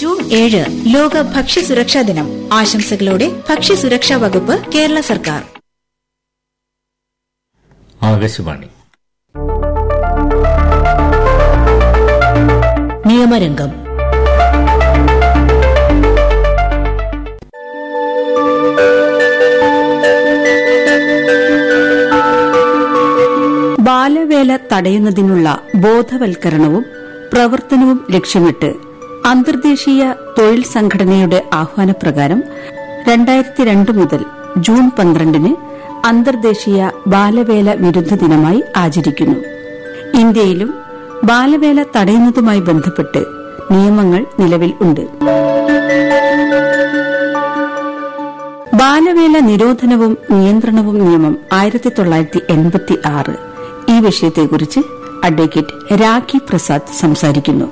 June ഏഴ് ലോക ഭക്ഷ്യസുരക്ഷാ ദിനം ആശംസകളോടെ ഭക്ഷ്യസുരക്ഷാ വകുപ്പ് കേരള സർക്കാർ ആകാശവാണി നിയമരംഗം ബാലവേല തടയുന്നതിനുള്ള ബോധവൽക്കരണവും പ്രവർത്തനവും ലക്ഷ്യമിട്ട് അന്തർദേശീയ തൊഴിൽ സംഘടനയുടെ ആഹ്വാനപ്രകാരം രണ്ടായിരത്തി രണ്ട് മുതൽ ജൂൺ പന്ത്രണ്ടിന് അന്തർദേശീയ ബാലവേല വിരുദ്ധ ദിനമായി ആചരിക്കുന്നു ഇന്ത്യയിലും ബാലവേല തടയുന്നതുമായി ബന്ധപ്പെട്ട് നിയമങ്ങൾ നിലവിൽ ഉണ്ട് ബാലവേല നിരോധനവും നിയന്ത്രണവും നിയമം ആയിരത്തി തൊള്ളായിരത്തി എൺപത്തി ആറ് ഈ വിഷയത്തെക്കുറിച്ച് അഡ്വക്കേറ്റ് രാഖി പ്രസാദ് സംസാരിക്കുന്നു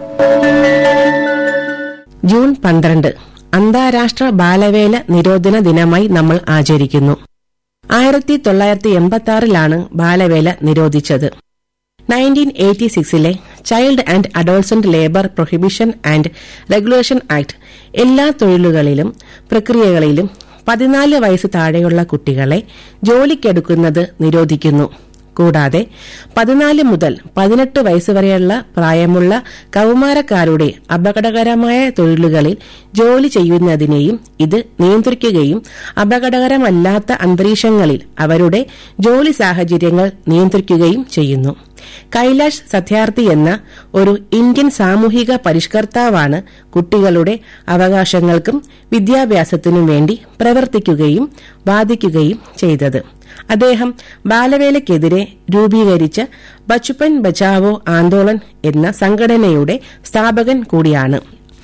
ജൂൺ പന്ത്രണ്ട് അന്താരാഷ്ട്ര ബാലവേല നിരോധന ദിനമായി നമ്മൾ ആചരിക്കുന്നു ആയിരത്തി തൊള്ളായിരത്തി എൺപത്തി ആറിലാണ് ബാലവേല നിരോധിച്ചത് നയൻറ്റീൻ എയ്റ്റി സിക്സിലെ child and adolescent labour prohibition and regulation act എല്ലാ തൊഴിലുകളിലും പ്രക്രിയകളിലും പതിനാല് വയസ്സ് താഴെയുള്ള കുട്ടികളെ ജോലിക്കെടുക്കുന്നത് നിരോധിക്കുന്നു കൂടാതെ പതിനാല് മുതൽ പതിനെട്ട് വയസ്സ് വരെയുള്ള പ്രായമുള്ള കൌമാരക്കാരുടെ അപകടകരമായ തൊഴിലുകളിൽ ജോലി ചെയ്യുന്നതിനെയും ഇത് നിയന്ത്രിക്കുകയും അപകടകരമല്ലാത്ത അന്തരീക്ഷങ്ങളിൽ അവരുടെ ജോലി സാഹചര്യങ്ങൾ നിയന്ത്രിക്കുകയും ചെയ്യുന്നു കൈലാഷ് സത്യാർത്ഥി എന്ന ഒരു ഇന്ത്യൻ സാമൂഹിക പരിഷ്കർത്താവാണ് കുട്ടികളുടെ അവകാശങ്ങൾക്കും വിദ്യാഭ്യാസത്തിനും വേണ്ടി പ്രവർത്തിക്കുകയും വാദിക്കുകയും ചെയ്തത് അദ്ദേഹം ബാലവേലയ്ക്കെതിരെ രൂപീകരിച്ച ബച്ചുപ്പൻ ബച്ചാവോ ആന്തോളൻ എന്ന സംഘടനയുടെ സ്ഥാപകൻ കൂടിയാണ്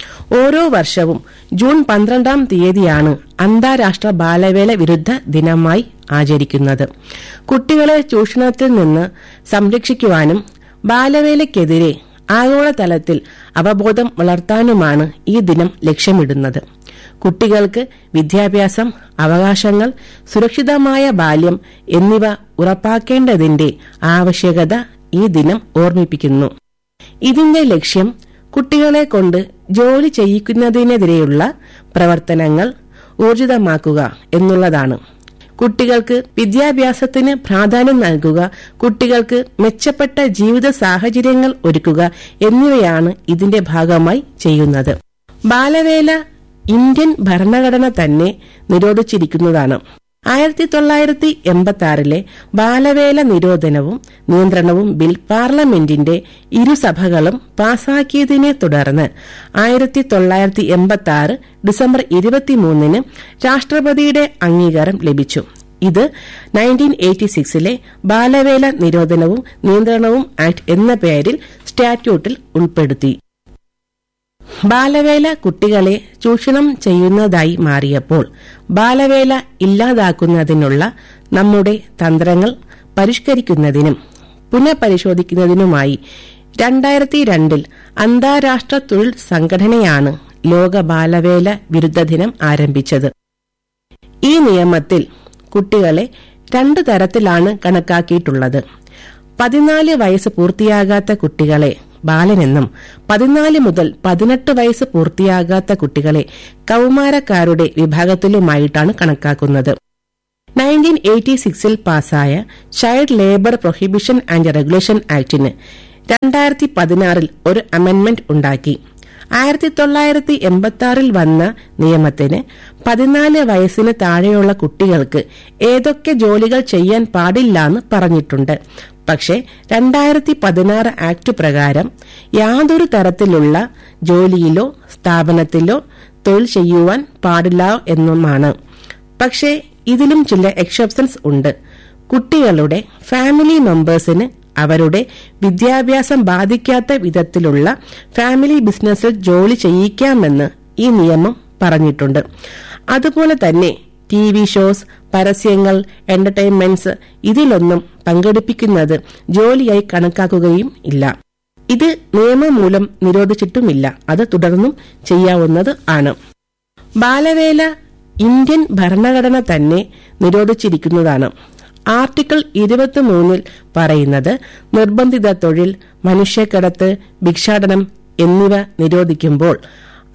ഓരോ വർഷവും ജൂൺ പന്ത്രണ്ടാം തീയതിയാണ് അന്താരാഷ്ട്ര ബാലവേല വിരുദ്ധ ദിനമായി ആചരിക്കുന്നത് കുട്ടികളെ ചൂഷണത്തിൽ നിന്ന് സംരക്ഷിക്കുവാനും ബാലവേലയ്ക്കെതിരെ ആഗോളതലത്തിൽ അവബോധം വളർത്താനുമാണ് ഈ ദിനം ലക്ഷ്യമിടുന്നത് കുട്ടികൾക്ക് വിദ്യാഭ്യാസം അവകാശങ്ങൾ സുരക്ഷിതമായ ബാല്യം എന്നിവ ഉറപ്പാക്കേണ്ടതിന്റെ ആവശ്യകത ഈ ദിനം ഓർമ്മിപ്പിക്കുന്നു ഇതിന്റെ ലക്ഷ്യം കുട്ടികളെ കൊണ്ട് ജോലി ചെയ്യിക്കുന്നതിനെതിരെയുള്ള പ്രവർത്തനങ്ങൾ ഊർജിതമാക്കുക എന്നുള്ളതാണ് കുട്ടികൾക്ക് വിദ്യാഭ്യാസത്തിന് പ്രാധാന്യം നൽകുക കുട്ടികൾക്ക് മെച്ചപ്പെട്ട ജീവിത സാഹചര്യങ്ങൾ ഒരുക്കുക എന്നിവയാണ് ഇതിന്റെ ഭാഗമായി ചെയ്യുന്നത് ബാലവേല ഇന്ത്യൻ ഭരണഘടന തന്നെ നിരോധിച്ചിരിക്കുന്നതാണ് ആയിരത്തി തൊള്ളായിരത്തി എൺപത്തി ആറിലെ ബാലവേല നിരോധനവും നിയന്ത്രണവും ബിൽ പാർലമെന്റിന്റെ ഇരുസഭകളും പാസാക്കിയതിനെ തുടർന്ന് ആയിരത്തി തൊള്ളായിരത്തി എൺപത്തി ആറ് ഡിസംബർ ഇരുപത്തിമൂന്നിന് രാഷ്ട്രപതിയുടെ അംഗീകാരം ലഭിച്ചു ഇത് നയൻറ്റീൻ എയ്റ്റി സിക്സിലെ ബാലവേല നിരോധനവും നിയന്ത്രണവും ആക്ട് എന്ന പേരിൽ സ്റ്റാറ്റ്യൂട്ടിൽ ഉൾപ്പെടുത്തി ബാലവേല കുട്ടികളെ ചൂഷണം ചെയ്യുന്നതായി മാറിയപ്പോൾ ബാലവേല ഇല്ലാതാക്കുന്നതിനുള്ള നമ്മുടെ തന്ത്രങ്ങൾ പരിഷ്കരിക്കുന്നതിനും പുനഃപരിശോധിക്കുന്നതിനുമായി രണ്ടായിരത്തി രണ്ടിൽ അന്താരാഷ്ട്ര തൊഴിൽ സംഘടനയാണ് ലോക ബാലവേല വിരുദ്ധ ദിനം ആരംഭിച്ചത് ഈ നിയമത്തിൽ കുട്ടികളെ രണ്ടു തരത്തിലാണ് കണക്കാക്കിയിട്ടുള്ളത് പതിനാല് വയസ്സ് പൂർത്തിയാകാത്ത കുട്ടികളെ ബാലനെന്നും പതിനാല് മുതൽ പതിനെട്ട് വയസ്സ് പൂർത്തിയാകാത്ത കുട്ടികളെ കൌമാരക്കാരുടെ വിഭാഗത്തിലുമായിട്ടാണ് കണക്കാക്കുന്നത് നയൻറ്റീൻ എയ്റ്റി സിക്സിൽ പാസായ child labour prohibition and regulation ആക്ടിന് രണ്ടായിരത്തി പതിനാറിൽ ഒരു അമെന്റ്മെന്റ് ഉണ്ടാക്കി ആയിരത്തി തൊള്ളായിരത്തി എൺപത്തി ആറിൽ വന്ന നിയമത്തിന് പതിനാല് വയസ്സിന് താഴെയുള്ള കുട്ടികൾക്ക് ഏതൊക്കെ ജോലികൾ ചെയ്യാൻ പാടില്ലാന്ന് പറഞ്ഞിട്ടുണ്ട് പക്ഷേ രണ്ടായിരത്തി പതിനാറ് ആക്ട് പ്രകാരം യാതൊരു തരത്തിലുള്ള ജോലിയിലോ സ്ഥാപനത്തിലോ തൊഴിൽ ചെയ്യുവാൻ പാടില്ല എന്നുമാണ് പക്ഷേ ഇതിലും ചില എക്സെപ്ഷൻസ് ഉണ്ട് കുട്ടികളുടെ ഫാമിലി മെമ്പേഴ്സിന് അവരുടെ വിദ്യാഭ്യാസം ബാധിക്കാത്ത വിധത്തിലുള്ള ഫാമിലി ബിസിനസ്സിൽ ജോലി ചെയ്യിക്കാമെന്ന് ഈ നിയമം പറഞ്ഞിട്ടുണ്ട് അതുപോലെ തന്നെ ടി വി ഷോസ് പരസ്യങ്ങൾ എന്റർടൈൻമെന്റ്സ് ഇതിലൊന്നും പങ്കെടുപ്പിക്കുന്നത് ജോലിയായി കണക്കാക്കുകയും ഇല്ല ഇത് നിയമം മൂലം നിരോധിച്ചിട്ടുമില്ല അത് തുടർന്നും ചെയ്യാവുന്നത് ആണ് ബാലവേല ഇന്ത്യൻ ഭരണഘടന തന്നെ നിരോധിച്ചിരിക്കുന്നതാണ് ആർട്ടിക്കിൾ ഇരുപത്തിമൂന്നിൽ പറയുന്നത് നിർബന്ധിത തൊഴിൽ മനുഷ്യക്കടത്ത് ഭിക്ഷാടനം എന്നിവ നിരോധിക്കുമ്പോൾ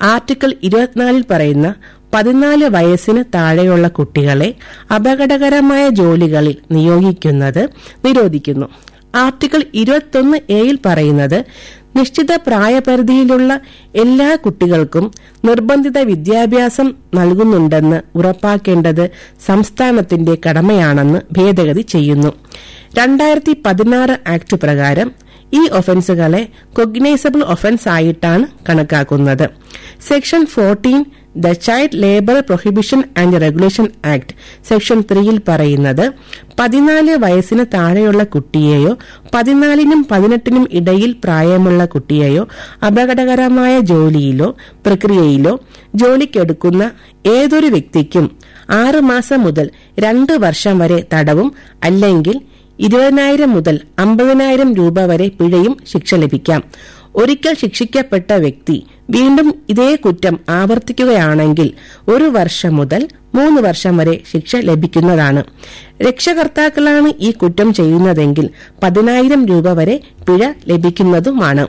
ആർട്ടിക്കിൾ ഇരുപത്തിനാലിൽ പറയുന്ന പതിനാല് വയസ്സിന് താഴെയുള്ള കുട്ടികളെ അപകടകരമായ ജോലികളിൽ നിയോഗിക്കുന്നത് നിരോധിക്കുന്നു ആർട്ടിക്കിൾ ഇരുപത്തൊന്ന് എയിൽ പറയുന്നത് നിശ്ചിത പ്രായപരിധിയിലുള്ള എല്ലാ കുട്ടികൾക്കും നിർബന്ധിത വിദ്യാഭ്യാസം നൽകുന്നുണ്ടെന്ന് ഉറപ്പാക്കേണ്ടത് സംസ്ഥാനത്തിന്റെ കടമയാണെന്ന് ഭേദഗതി ചെയ്യുന്നു രണ്ടായിരത്തി പതിനാറ് ആക്ട് പ്രകാരം ഈ ഒഫൻസുകളെ കൊഗ്നൈസബിൾ ഒഫൻസ് ആയിട്ടാണ് കണക്കാക്കുന്നത് section fourteen the child labour prohibition and regulation act section ത്രീയിൽ പറയുന്നത് പതിനാല് വയസ്സിന് താഴെയുള്ള കുട്ടിയെയോ പതിനാലിനും പതിനെട്ടിനും ഇടയിൽ പ്രായമുള്ള കുട്ടിയെയോ അപകടകരമായ ജോലിയിലോ പ്രക്രിയയിലോ ജോലിക്കെടുക്കുന്ന ഏതൊരു വ്യക്തിക്കും ആറ് മാസം മുതൽ രണ്ട് വർഷം വരെ തടവും അല്ലെങ്കിൽ ഇരുപതിനായിരം മുതൽ അമ്പതിനായിരം രൂപ വരെ പിഴയും ശിക്ഷ ലഭിക്കാം ഒരിക്കൽ ശിക്ഷിക്കപ്പെട്ട വ്യക്തി വീണ്ടും ഇതേ കുറ്റം ആവർത്തിക്കുകയാണെങ്കിൽ ഒരു വർഷം മുതൽ മൂന്ന് വർഷം വരെ ശിക്ഷ ലഭിക്കുന്നതാണ് രക്ഷകർത്താക്കളാണ് ഈ കുറ്റം ചെയ്യുന്നതെങ്കിൽ പതിനായിരം രൂപ വരെ പിഴ ലഭിക്കുന്നതുമാണ്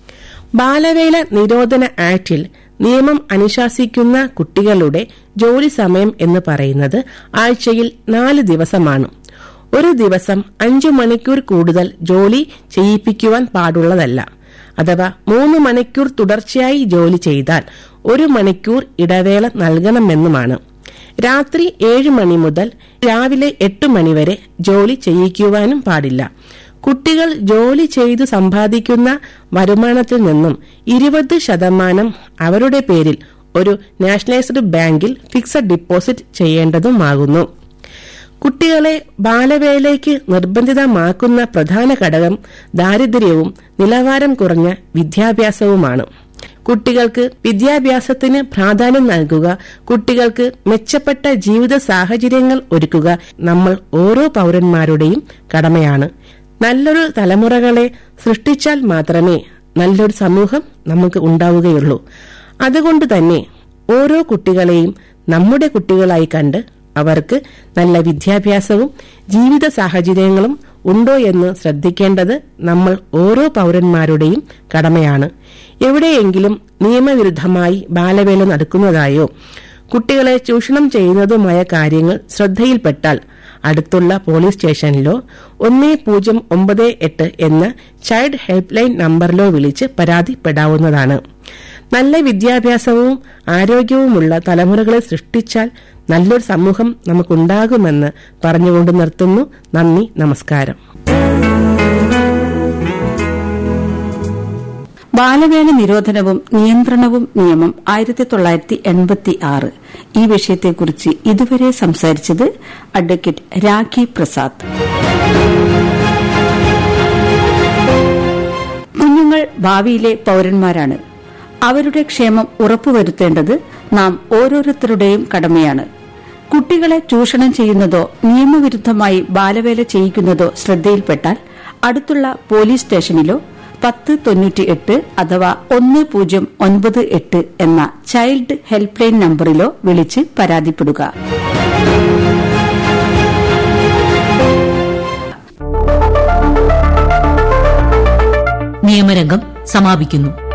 ബാലവേല നിരോധന ആക്ടിൽ നിയമം അനുശാസിക്കുന്ന കുട്ടികളുടെ ജോലി സമയം എന്ന് പറയുന്നത് ആഴ്ചയിൽ നാല് ദിവസമാണ് ഒരു ദിവസം അഞ്ചു മണിക്കൂർ കൂടുതൽ ജോലി ചെയ്യിപ്പിക്കുവാൻ പാടുള്ളതല്ല അഥവാ മൂന്ന് മണിക്കൂർ തുടർച്ചയായി ജോലി ചെയ്താൽ ഒരു മണിക്കൂർ ഇടവേള നൽകണമെന്നുമാണ് രാത്രി ഏഴ് മണി മുതൽ രാവിലെ എട്ട് മണിവരെ ജോലി ചെയ്യിക്കുവാനും പാടില്ല കുട്ടികൾ ജോലി ചെയ്തു സമ്പാദിക്കുന്ന വരുമാനത്തിൽ നിന്നും ഇരുപത് ശതമാനം അവരുടെ പേരിൽ ഒരു നാഷണലൈസ്ഡ് ബാങ്കിൽ ഫിക്സഡ് ഡിപ്പോസിറ്റ് ചെയ്യേണ്ടതുമാകുന്നു കുട്ടികളെ ബാലവേലയ്ക്ക് നിർബന്ധിതമാക്കുന്ന പ്രധാന ഘടകം ദാരിദ്ര്യവും നിലവാരം കുറഞ്ഞ വിദ്യാഭ്യാസവുമാണ് കുട്ടികൾക്ക് വിദ്യാഭ്യാസത്തിന് പ്രാധാന്യം നൽകുക കുട്ടികൾക്ക് മെച്ചപ്പെട്ട ജീവിത സാഹചര്യങ്ങൾ ഒരുക്കുക നമ്മൾ ഓരോ പൗരന്മാരുടെയും കടമയാണ് നല്ലൊരു തലമുറകളെ സൃഷ്ടിച്ചാൽ മാത്രമേ നല്ലൊരു സമൂഹം നമുക്ക് ഉണ്ടാവുകയുള്ളൂ അതുകൊണ്ട് തന്നെ ഓരോ കുട്ടികളെയും നമ്മുടെ കുട്ടികളായി കണ്ട് അവർക്ക് നല്ല വിദ്യാഭ്യാസവും ജീവിത സാഹചര്യങ്ങളും ഉണ്ടോ എന്ന് ശ്രദ്ധിക്കേണ്ടത് നമ്മൾ ഓരോ പൗരന്മാരുടെയും കടമയാണ് എവിടെയെങ്കിലും നിയമവിരുദ്ധമായി ബാലവേല നടക്കുന്നതായോ കുട്ടികളെ ചൂഷണം ചെയ്യുന്നതുമായ കാര്യങ്ങൾ ശ്രദ്ധയിൽപ്പെട്ടാൽ അടുത്തുള്ള പോലീസ് സ്റ്റേഷനിലോ ഒന്നേ പൂജ്യം ഒമ്പത് എട്ട് എന്ന ചൈൽഡ് ഹെൽപ്പ് ലൈൻ നമ്പറിലോ വിളിച്ച് പരാതിപ്പെടാവുന്നതാണ് നല്ല വിദ്യാഭ്യാസവും ആരോഗ്യവുമുള്ള തലമുറകളെ സൃഷ്ടിച്ചാൽ നല്ലൊരു സമൂഹം നമുക്കുണ്ടാകുമെന്ന് പറഞ്ഞുകൊണ്ട് നിർത്തുന്നു നന്ദി നമസ്കാരം ബാലവേല നിരോധനവും നിയന്ത്രണവും നിയമം ആയിരത്തി തൊള്ളായിരത്തി എൺപത്തി ആറ് ഈ വിഷയത്തെക്കുറിച്ച് ഇതുവരെ സംസാരിച്ചത് അഡ്വക്കേറ്റ് രാഖി പ്രസാദ് കുഞ്ഞുങ്ങൾ ഭാവിയിലെ പൌരന്മാരാണ് അവരുടെ ക്ഷേമം ഉറപ്പുവരുത്തേണ്ടത് നാം ഓരോരുത്തരുടെയും കടമയാണ് കുട്ടികളെ ചൂഷണം ചെയ്യുന്നതോ നിയമവിരുദ്ധമായി ബാലവേല ചെയ്യിക്കുന്നതോ ശ്രദ്ധയിൽപ്പെട്ടാൽ അടുത്തുള്ള പോലീസ് സ്റ്റേഷനിലോ പത്ത് തൊണ്ണൂറ്റി എട്ട് അഥവാ ഒന്ന് പൂജ്യം ഒൻപത് എട്ട് എന്ന ചൈൽഡ് ഹെൽപ്പ് ലൈൻ നമ്പറിലോ വിളിച്ച് പരാതിപ്പെടുക നിയമരംഗം സമാപിക്കുന്നു